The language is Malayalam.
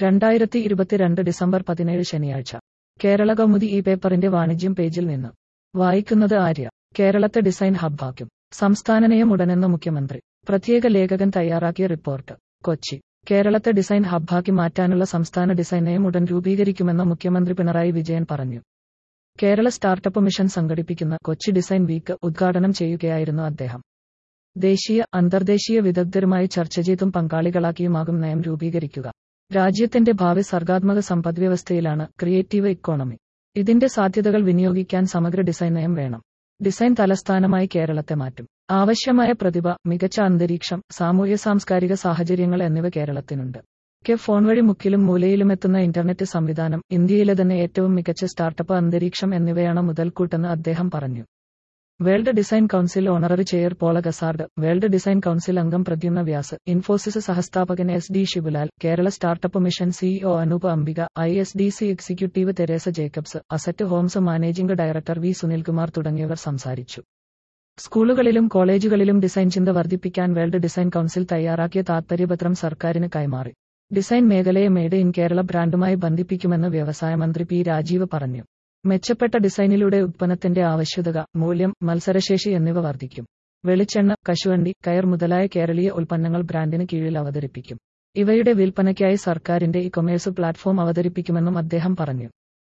രണ്ടായിരത്തി ഇരുപത്തിരണ്ട് ഡിസംബർ പതിനേഴ് ശനിയാഴ്ച കേരള കൗമുദി ഈ പേപ്പറിന്റെ വാണിജ്യം പേജിൽ നിന്ന് വായിക്കുന്നത് ആര്യ കേരളത്തെ ഡിസൈൻ ഹബ്ബാക്കും സംസ്ഥാന നയം ഉടനെന്ന് മുഖ്യമന്ത്രി പ്രത്യേക ലേഖകൻ തയ്യാറാക്കിയ റിപ്പോർട്ട് കൊച്ചി കേരളത്തെ ഡിസൈൻ ഹബ്ബാക്കി മാറ്റാനുള്ള സംസ്ഥാന ഡിസൈൻ നയം ഉടൻ രൂപീകരിക്കുമെന്ന് മുഖ്യമന്ത്രി പിണറായി വിജയൻ പറഞ്ഞു കേരള സ്റ്റാർട്ടപ്പ് മിഷൻ സംഘടിപ്പിക്കുന്ന കൊച്ചി ഡിസൈൻ വീക്ക് ഉദ്ഘാടനം ചെയ്യുകയായിരുന്നു അദ്ദേഹം ദേശീയ അന്തർദേശീയ വിദഗ്ധരുമായി ചർച്ച ചെയ്തും പങ്കാളികളാക്കിയുമാകും നയം രൂപീകരിക്കുക രാജ്യത്തിന്റെ ഭാവി സർഗാത്മക സമ്പദ്വ്യവസ്ഥയിലാണ് ക്രിയേറ്റീവ് ഇക്കോണമി ഇതിന്റെ സാധ്യതകൾ വിനിയോഗിക്കാൻ സമഗ്ര ഡിസൈൻ നയം വേണം ഡിസൈൻ തലസ്ഥാനമായി കേരളത്തെ മാറ്റും ആവശ്യമായ പ്രതിഭ മികച്ച അന്തരീക്ഷം സാമൂഹ്യ സാംസ്കാരിക സാഹചര്യങ്ങൾ എന്നിവ കേരളത്തിനുണ്ട് കെ ഫോൺ വഴി മുക്കിലും മൂലയിലുമെത്തുന്ന ഇന്റർനെറ്റ് സംവിധാനം ഇന്ത്യയിലെ തന്നെ ഏറ്റവും മികച്ച സ്റ്റാർട്ടപ്പ് അന്തരീക്ഷം എന്നിവയാണ് മുതൽക്കൂട്ടെന്ന് അദ്ദേഹം പറഞ്ഞു world design council honorary chair Paula Gazard world design council അംഗം പ്രദ്യുമ്ന വ്യാസ് ഇൻഫോസിസ് സഹസ്ഥാപകൻ S D Shibulal Kerala startup mission CEO Anoop Ambika I S D C executive Teresa Jacobs Asset Homes managing director V Sunilkumar തുടങ്ങിയവർ സംസാരിച്ചു സ്കൂളുകളിലും കോളേജുകളിലും ഡിസൈൻ ചിന്ത വർദ്ധിപ്പിക്കാൻ വേൾഡ് ഡിസൈൻ കൗൺസിൽ തയ്യാറാക്കിയ താത്പര്യപത്രം സർക്കാരിന് കൈമാറി ഡിസൈൻ മേഖലയെ മെയ്ഡ് ഇൻ കേരള ബ്രാൻഡുമായി ബന്ധിപ്പിക്കുമെന്ന് വ്യവസായ മന്ത്രി പി രാജീവ് പറഞ്ഞു മെച്ചപ്പെട്ട ഡിസൈനിലൂടെ ഉത്പന്നത്തിന്റെ ആവശ്യകത മൂല്യം മത്സരശേഷി എന്നിവ വർദ്ധിക്കും വെളിച്ചെണ്ണ കശുവണ്ടി കയർ മുതലായ കേരളീയ ഉൽപ്പന്നങ്ങൾ ബ്രാൻഡിന് കീഴിൽ അവതരിപ്പിക്കും ഇവയുടെ വിൽപ്പനയ്ക്കായി സർക്കാരിന്റെ ഇ കൊമേഴ്സ് പ്ലാറ്റ്ഫോം അവതരിപ്പിക്കുമെന്നും അദ്ദേഹം പറഞ്ഞു